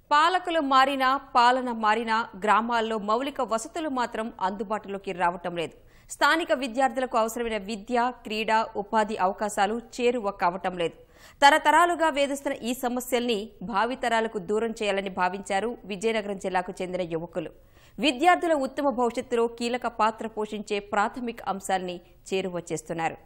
పాలకులు మారినా పాలన మారినా గ్రామాల్లో మౌలిక వసతులు మాత్రం అందుబాటులోకి రావటం లేదు స్థానిక విద్యార్థులకు అవసరమైన విద్య క్రీడ ఉపాధి అవకాశాలు చేరువ కావటం లేదు తరతరాలుగా వేధిస్తున్న ఈ సమస్యల్ని భావితరాలకు దూరం చేయాలని భావించారు విజయనగరం జిల్లాకు చెందిన యువకులు విద్యార్థుల ఉత్తమ భవిష్యత్తులో కీలక పాత్ర పోషించే ప్రాథమిక అంశాల్ని చేరువ చేస్తున్నారు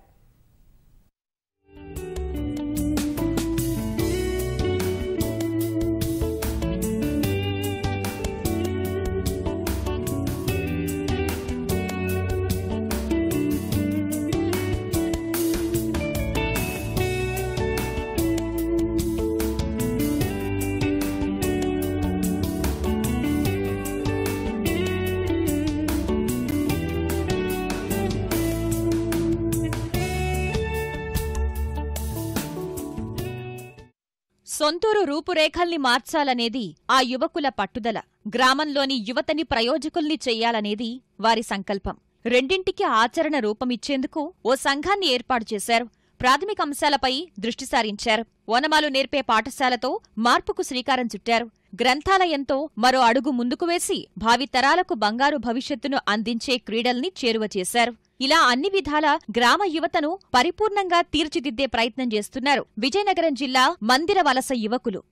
సొంతూరు రూపురేఖల్ని మార్చాలనేది ఆ యువకుల పట్టుదల గ్రామంలోని యువతని ప్రయోజకుల్ని చెయ్యాలనేది వారి సంకల్పం రెండింటికి ఆచరణ రూపమిచ్చేందుకు ఓ సంఘాన్ని ఏర్పాటు చేశారు ప్రాథమిక అంశాలపై దృష్టి సారించారు ఓనమాలు నేర్పే పాఠశాలతో మార్పుకు శ్రీకారం చుట్టారు గ్రంథాలయంతో మరో అడుగు ముందుకు వేసి భావితరాలకు బంగారు భవిష్యత్తును అందించే క్రీడల్ని చేరువ చేశారు ఇలా అన్ని విధాల గ్రామ యువతను పరిపూర్ణంగా తీర్చిదిద్దే ప్రయత్నం చేస్తున్నారు విజయనగరం జిల్లా మందిర వలస యువకులు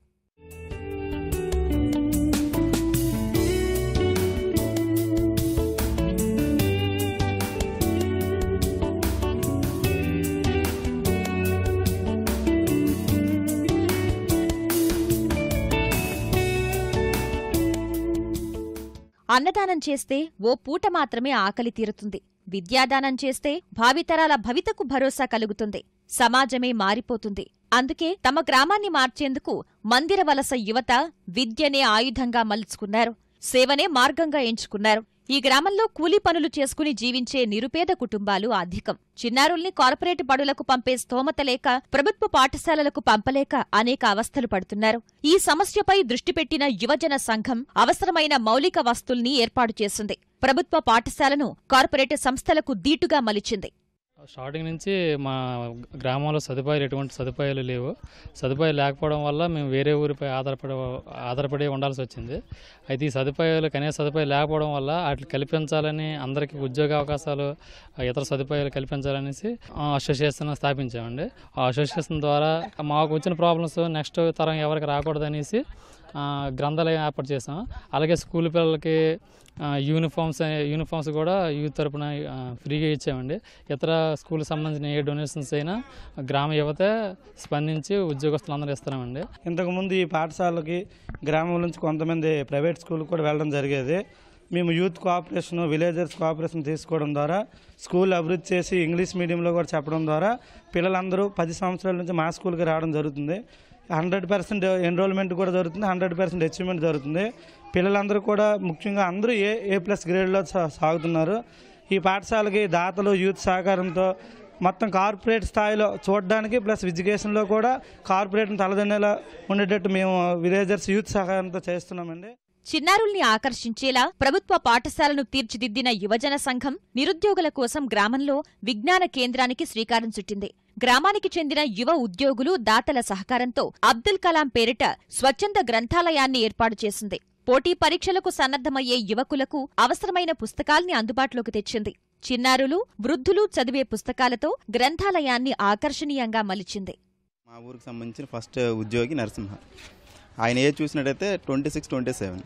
అన్నదానం చేస్తే ఓ పూట మాత్రమే ఆకలి తీరుతుంది విద్యాదానం చేస్తే భావితరాల భవితకు భరోసా కలుగుతుంది సమాజమే మారిపోతుంది అందుకే తమ గ్రామాన్ని మార్చేందుకు మందిర వలస యువత విద్యనే ఆయుధంగా మలుచుకున్నారు సేవనే మార్గంగా ఎంచుకున్నారు ఈ గ్రామంలో కూలీ పనులు చేసుకుని జీవించే నిరుపేద కుటుంబాలు అధికం చిన్నారుల్ని కార్పొరేట్ బడులకు పంపే స్తోమత లేక ప్రభుత్వ పాఠశాలలకు పంపలేక అనేక అవస్థలు పడుతున్నారు ఈ సమస్యపై దృష్టి పెట్టిన యువజన సంఘం అవసరమైన మౌలిక వస్తుల్ని ఏర్పాటు చేసింది ప్రభుత్వ పాఠశాలను కార్పొరేట్ సంస్థలకు దీటుగా మలిచింది స్టార్టింగ్ నుంచి మా గ్రామంలో సదుపాయాలు ఎటువంటి సదుపాయాలు లేవు సదుపాయాలు లేకపోవడం వల్ల మేము వేరే ఊరిపై ఆధారపడ ఆధారపడి ఉండాల్సి వచ్చింది అయితే ఈ సదుపాయాలు కనీస సదుపాయాలు లేకపోవడం వల్ల వాటిని కల్పించాలని అందరికీ ఉద్యోగ అవకాశాలు ఇతర సదుపాయాలు కల్పించాలనేసి ఆ, అసోసియేషన్ స్థాపించామండి ఆ అసోసియేషన్ ద్వారా మాకు వచ్చిన ప్రాబ్లమ్స్ నెక్స్ట్ తరం ఎవరికి రాకూడదనేసి ఆ, గ్రంథాలయం ఏర్పాటు చేసాం అలాగే స్కూల్ పిల్లలకి ఆ, యూనిఫామ్స్ యూనిఫామ్స్ కూడా యూత్ తరపున ఆ, ఫ్రీగా ఇచ్చామండి ఇతర స్కూల్ సంబంధించిన ఏ డొనేషన్స్ అయినా గ్రామ యువత స్పందించి ఉద్యోగస్తులందరూ ఇస్తున్నామండి ఇంతకుముందు ఈ పాఠశాలకి గ్రామం నుంచి కొంతమంది ప్రైవేట్ స్కూల్ కూడా వెళ్ళడం జరిగేది మేము యూత్ కోఆపరేషన్ విలేజర్స్ కోఆపరేషన్ తీసుకోవడం ద్వారా స్కూల్ అభివృద్ధి చేసి ఇంగ్లీష్ మీడియంలో కూడా చెప్పడం ద్వారా పిల్లలందరూ పది సంవత్సరాల నుంచి మా స్కూల్కి రావడం జరుగుతుంది హండ్రెడ్ పర్సెంట్ ఎన్రోల్మెంట్ కూడా జరుగుతుంది హండ్రెడ్ పర్సెంట్ అచీవ్మెంట్ జరుగుతుంది పిల్లలందరూ కూడా ముఖ్యంగా అందరూ ఏ ఏ ప్లస్ గ్రేడ్లో సా- సాగుతున్నారు ఈ పాఠశాలకి దాతలు యూత్ సహకారంతో మొత్తం కార్పొరేట్ స్థాయిలో చూడడానికి ప్లస్ ఎడ్యుకేషన్లో కూడా కార్పొరేట్ని తలదన్నేలా ఉండేటట్టు మేము విలేజర్స్ యూత్ సహకారంతో చేస్తున్నామండి చిన్నారుల్ని ఆకర్షించేలా ప్రభుత్వ పాఠశాలను తీర్చిదిద్దిన యువజన సంఘం నిరుద్యోగుల కోసం గ్రామంలో విజ్ఞాన కేంద్రానికి శ్రీకారం చుట్టింది గ్రామానికి చెందిన యువ ఉద్యోగులు దాతల సహకారంతో అబ్దుల్ కలాం పేరిట స్వచ్ఛంద గ్రంథాలయాన్ని ఏర్పాటు చేసింది పోటీ పరీక్షలకు సన్నద్ధమయ్యే యువకులకు అవసరమైన పుస్తకాల్ని అందుబాటులోకి తెచ్చింది చిన్నారులు వృద్ధులు చదివే పుస్తకాలతో గ్రంథాలయాన్ని ఆకర్షణీయంగా మలిచింది మా ఊరికి సంబంధించిన ఫస్ట్ ఉద్యోగి నరసింహ ఆయన ఏజ్ చూసినట్టయితే ట్వంటీ సిక్స్ ట్వంటీ సెవెన్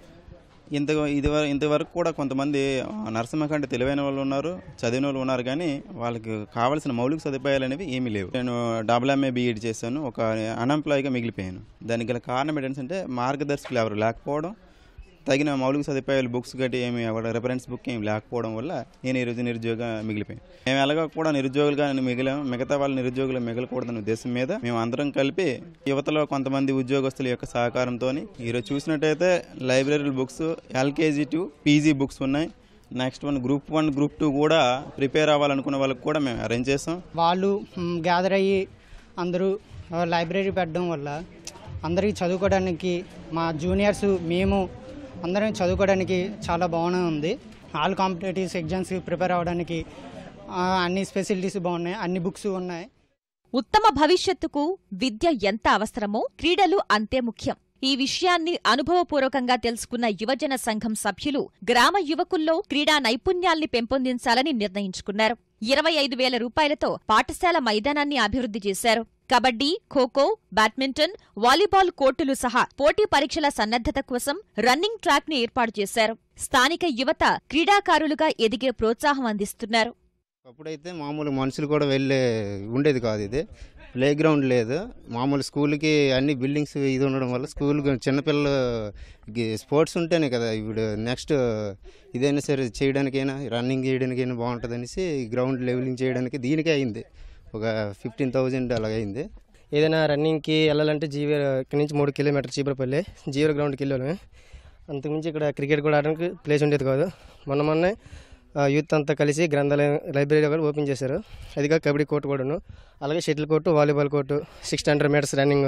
ఇంత ఇది ఇంతవరకు కూడా కొంతమంది ఆ, నరసింహ కంటే తెలివైన వాళ్ళు ఉన్నారు చదివిన వాళ్ళు ఉన్నారు కానీ వాళ్ళకి కావాల్సిన మౌలిక సదుపాయాలు అనేవి ఏమీ లేవు నేను డబుల్ ఎంఏ బీఈడి చేశాను ఒక అన్ఎంప్లాయీగా మిగిలిపోయాను దానికి గల కారణం ఏంటంటే మార్గదర్శకులు ఎవరు లేకపోవడం తగిన మౌలిక సదుపాయాలు బుక్స్ గట్టి ఏమి అక్కడ రెఫరెన్స్ బుక్ ఏమి లేకపోవడం వల్ల నేను ఈరోజు నిరుద్యోగ మిగిలిపోయాను మేము ఎలాగో కూడా నిరుద్యోగులుగా మిగిలాం మిగతా వాళ్ళ నిరుద్యోగులు మిగలకూడదన్న ఉద్దేశం మీద మేము అందరం కలిపి యువతలో కొంతమంది ఉద్యోగస్తుల యొక్క సహకారంతో ఈరోజు చూసినట్టయితే library books LKG to PG books ఉన్నాయి next one group one group two కూడా ప్రిపేర్ అవ్వాలనుకున్న వాళ్ళకి కూడా మేము అరేంజ్ చేసాం వాళ్ళు గ్యాదర్ అయ్యి అందరూ ఆ, లైబ్రరీ పెట్టడం వల్ల అందరికీ చదువుకోవడానికి మా జూనియర్స్ మేము అందరం చదువుకోవడానికి చాలా బాగానే ఉంది ఆల్ కాంపిటేటివ్స్ ఎగ్జామ్స్ ప్రిపేర్ అవ్వడానికి ఆ, అన్ని ఫెసిలిటీస్ బాగున్నాయి అన్ని బుక్స్ ఉన్నాయి ఉత్తమ భవిష్యత్తుకు విద్య ఎంత అవసరమో క్రీడలు అంతే ముఖ్యం ఈ విషయాన్ని అనుభవపూర్వకంగా తెలుసుకున్న యువజన సంఘం సభ్యులు గ్రామ యువకుల్లో క్రీడా నైపుణ్యాల్ని పెంపొందించాలని నిర్ణయించుకున్నారు ఇరవై ఐదు వేల రూపాయలతో పాఠశాల మైదానాన్ని అభివృద్ధి చేశారు కబడ్డీ ఖోఖో బ్యాడ్మింటన్ వాలీబాల్ కోర్టులు సహా పోటీ పరీక్షల సన్నద్ధత కోసం రన్నింగ్ ట్రాక్ ని ఏర్పాటు చేశారు స్థానిక యువత క్రీడాకారులుగా ఎదిగే ప్రోత్సాహం అందిస్తున్నారు అప్పుడైతే మామూలు మనుషులు కూడా వెళ్ళే ఉండేది కాదు ఇది ప్లే గ్రౌండ్ లేదు మామూలు స్కూల్కి అన్ని బిల్డింగ్స్ ఇది ఉండడం వల్ల స్కూల్ చిన్నపిల్లలు స్పోర్ట్స్ ఉంటేనే కదా ఇప్పుడు నెక్స్ట్ ఇదైనా సరే చేయడానికైనా రన్నింగ్ చేయడానికైనా బాగుంటుంది అనేసి గ్రౌండ్ లెవెలింగ్ చేయడానికి దీనికే అయింది ఒక ఫిఫ్టీన్ థౌజండ్ అలాగ అయింది ఏదైనా రన్నింగ్కి వెళ్ళాలంటే జీవీ ఇక్కడ నుంచి మూడు కిలోమీటర్ చీపురపల్లి జీవర గ్రౌండ్కి వెళ్ళాను అంతకుమించి ఇక్కడ క్రికెట్ కూడా ఆడడానికి ప్లేస్ ఉండేది కాదు మొన్న మొన్నే ఆ, యూత్ అంతా కలిసి గ్రంథాలయం లైబ్రరీ కూడా ఓపెన్ చేశారు అదిగా కబడ్డీ కోర్టు కూడాను అలాగే shuttle court volleyball court six hundred metres running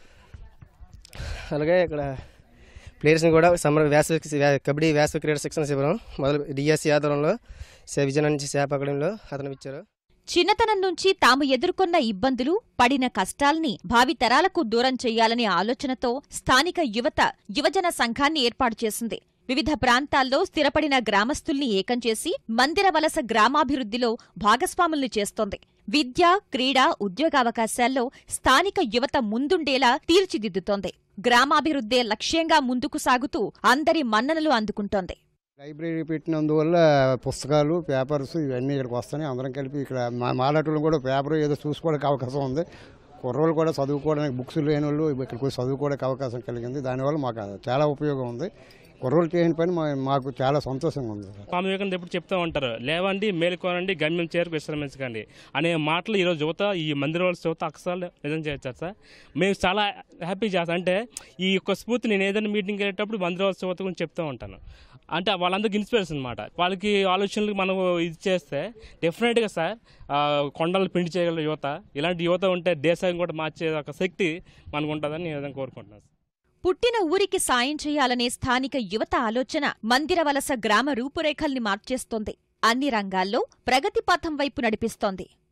అలాగే ఇక్కడ ప్లేయర్స్ని కూడా సమ్మర్ వేసవి వే- కబడ్డీ వేసవి క్రీడా శిక్షణ శిబిరం మొదలు డిఎస్సి ఆధ్వర్యంలో సే- విజయనగరం నుంచి శాప అకాడమీలో అతను ఇచ్చారు చిన్నతనం నుంచి తాము ఎదుర్కొన్న ఇబ్బందులు పడిన కష్టాల్ని భావితరాలకు దూరం చెయ్యాలనే ఆలోచనతో స్థానిక యువత యువజన సంఘాన్ని ఏర్పాటు చేసింది వివిధ ప్రాంతాల్లో స్థిరపడిన గ్రామస్తుల్ని ఏకం చేసి మందిర వలస గ్రామాభివృద్ధిలో భాగస్వాముల్ని చేస్తోంది విద్య క్రీడ ఉద్యోగావకాశాల్లో స్థానిక యువత ముందుండేలా తీర్చిదిద్దుతోంది గ్రామాభివృద్ధే లక్ష్యంగా ముందుకు సాగుతూ అందరి మన్ననలు అందుకుంటోంది లైబ్రరీ పెట్టినందువల్ల పుస్తకాలు పేపర్స్ ఇవన్నీ ఇక్కడికి వస్తాయి అందరం కలిపి ఇక్కడ మా మాలాటోళ్ళు కూడా పేపర్ ఏదో చూసుకోవడానికి అవకాశం ఉంది కుర్రోళ్ళు కూడా చదువుకోవడానికి బుక్స్ లేని వాళ్ళు ఇక్కడికి వచ్చి చదువుకోవడానికి అవకాశం కలిగింది దానివల్ల మాకు చాలా ఉపయోగం ఉంది కుర్రోళ్ళు చేయని పని మా- మాకు చాలా సంతోషంగా ఉంది స్వామి వివేకానంద ఎప్పుడు చెప్తూ ఉంటారు లేవండి మేలుకోనండి గమ్యం చేరుకు విశ్రమించకండి అనే మాటలు ఈరోజు యువత ఈ మందిర వాళ్ళ యువత అక్షరాలు నిజం చేయొచ్చు సార్ మేము చాలా హ్యాపీ చేస్తాం అంటే ఈ యొక్క స్ఫూర్తి నేను ఏదైనా మీటింగ్కి వెళ్ళేటప్పుడు మందిర వాళ్ళ యువత గురించి చెప్తూ ఉంటాను అంటే వాళ్ళందరికీ ఇన్స్పిరేషన్ అనమాట వాళ్ళకి ఆలోచనలు మనం ఇది చేస్తే డెఫినెట్గా సార్ ఆ, కొండలు పిండి చేయగల యువత ఇలాంటి యువత ఉంటే దేశాన్ని కూడా మార్చే ఒక శక్తి మనకు ఉంటుందని నేను ఏదైనా కోరుకుంటున్నాను పుట్టిన ఊరికి సాయం చేయాలనే స్థానిక యువత ఆలోచన మందిర వలస గ్రామ రూపురేఖల్ని మార్చేస్తోంది అన్ని రంగాల్లో ప్రగతి పథం వైపు నడిపిస్తోంది